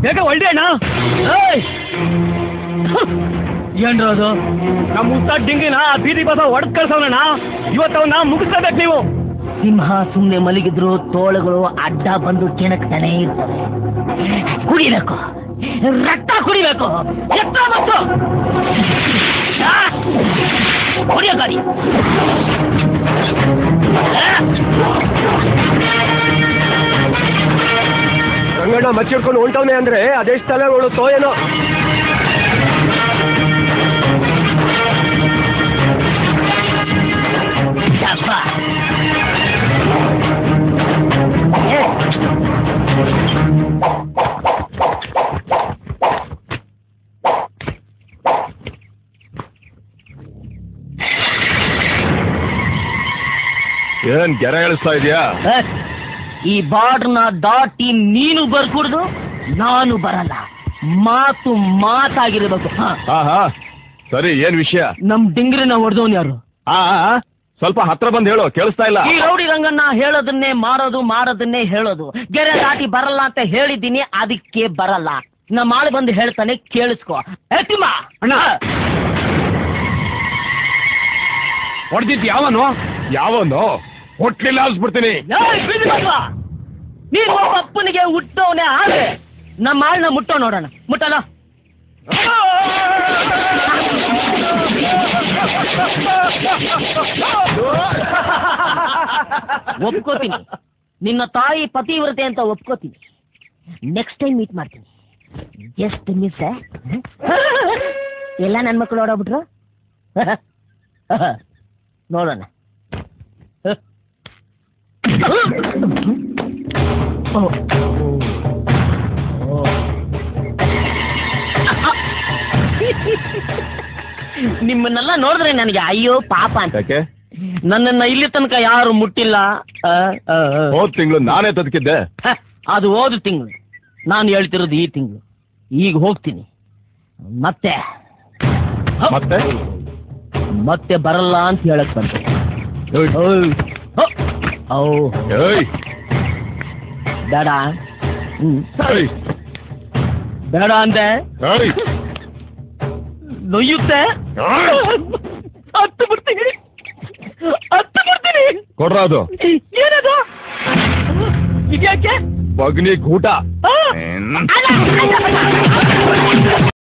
ಬೇಗ ಹೊಳ್ಳಿ ಅಣ್ಣ ಏಯ್! ಏನ್ರ ಅದು ನಮ್ಮ ಉಸ್ತಾದ್ ಡಿಂಗಿನ ಆ ಬೀದಿ ಬಸ ಹೊಡೆದ್ ಕಳ್ಸವನಣ್ಣ ಇವತ್ತು ಅವನ್ನ ಮುಗಿಸ್ಲೇಬೇಕು ನೀವು ಸಿಂಹ ಸುಮ್ಮನೆ ಮಲಗಿದ್ರು ತೋಳುಗಳು ಅಡ್ಡ ಬಂದು ಕೆಣಕ್ತಾನೆ ಇರ್ತವೆ ಕುಡಿಬೇಕು ರಕ್ತ ಕುಡಿಬೇಕು ಎತ್ತ ಮತ್ತು ಕುಡಿಯೋ ಗಾಡಿ ರಂಗಣ್ಣ ಮಚ್ಚಿಡ್ಕೊಂಡು ಹೊಂಟವನೆ ಅಂದ್ರೆ ಅದೆಷ್ಟು ತಲೆ ಉಳುತ್ತೋ ಏನೋ ಯಪ್ಪ. ಏ, ಏನ್ ಗೆರೆ ಎಳಿಸ್ತಾ ಇದೆಯಾ ಏ, ಈ ಬಾರ್ಡ್ನ ದಾಟಿ ನೀನು ಬರ್ಕೂಡ್ದು ನಾನು ಬರಲ್ಲ ಮಾತು ಮಾತಾಗಿರ್ಬೇಕು ಹಾ ಹಾ ಹಾ ಸರಿ ಏನ್ ವಿಷಯ ನಮ್ ಡಿಂಗ್ರಿನ ಹೊಡೆದವನ್ ಯಾರು ಆ ಆ, ಆ, ಸ್ವಲ್ಪ ಹತ್ರ ಬಂದ್ ಹೇಳು ಕೇಳಿಸ್ತಾ ಇಲ್ಲ ಈ ರೌಡಿ ರಂಗನ್ನ ಹೇಳೋದನ್ನೇ ಮಾಡೋದು ಮಾಡೋದನ್ನೇ ಹೇಳೋದು ಗೆರೆ ದಾಟಿ ಬರಲ್ಲ ಅಂತ ಹೇಳಿದ್ದೀನಿ ಅದಕ್ಕೆ ಬರಲ್ಲ ನಮ್ಮ ಆಳು ಬಂದು ಹೇಳ್ತಾನೆ ಕೇಳಿಸ್ಕೊ ಏ ತಿಮ್ಮ ಅಣ್ಣ. ಹೊಡೆದಿದ್ದು ಯಾವನು ಯಾವನು ಹೊಟ್ಲಿಲ್ಲ ಅನ್ಸ್ಬಿಡ್ತೀನಿ ಏಯ್, ಬೀದಿ ಮಗ್ಳ! ನೀನು ಒಬ್ಬ ಅಪ್ಪನಿಗೆ ಹುಟ್ಟವನೇ ಆದ್ರೆ ನಮ್ಮ ಆಳ್ನ ಮುಟ್ಟೋ ನೋಡೋಣ ಮುಟ್ಟಲ್ಲ ಒಪ್ಕೋತೀನಿ ನಿನ್ನ ತಾಯಿ ಪತಿವ್ರತೆ ಅಂತ ಒಪ್ಕೋತೀನಿ ನೆಕ್ಸ್ಟ್ ಟೈಮ್ ಮೀಟ್ ಮಾಡ್ತೀನಿ ಜಸ್ಟ್ ಮಿಸ್ ಎಲ್ಲ ನನ್ನ ಮಕ್ಕಳು ಓಡೋಗ್ಬಿಟ್ರು ನೋಡೋಣ ಓ. ಓ. ನಿಮ್ಮನ್ನೆಲ್ಲ ನೋಡಿದ್ರೆ ನನಗೆ ಅಯ್ಯೋ ಪಾಪ ಅಂತ ಯಾಕೆ ನನ್ನನ್ನ ಇಲ್ಲಿ ತನಕ ಯಾರು ಮುಟ್ಟಿಲ್ಲ ಆ, ಆ, ಆ. ಹೋದ್ ತಿಂಗಳು ನಾನೇ ತದಕಿದ್ದೆ ಹ, ಅದು ಹೋದ ತಿಂಗಳು ನಾನು ಹೇಳ್ತಿರೋದು ಈ ತಿಂಗಳು ಈಗ ಹೋಗ್ತೀನಿ ಮತ್ತೆ ಮತ್ತೆ ಮತ್ತೆ ಬರಲ್ಲ ಅಂತ ಹೇಳಕ್ ಬಂದೆ ಏಯ್, ಓಯ್. ಹೋ. ಔ. ಏಯ್, ಬೇಡ ಹ್ಮ್. ಏಯ್, ಬೇಡ ಅಂದೆ ಏಯ್, ನೊಯ್ಯುತ್ತೆ ಹತ್ತು ಬಿಡ್ತೀನಿ ಹತ್ತು ಬಿಡ್ತೀನಿ ಕೊಡ್ರ ಅದು ಏನದು ಇದ್ಯಾಕೆ ಬಗ್ನಿ ಗೂಟ ಆ? ಏನ್? ಅಲ್ಲ, ಅಲ್ಲ.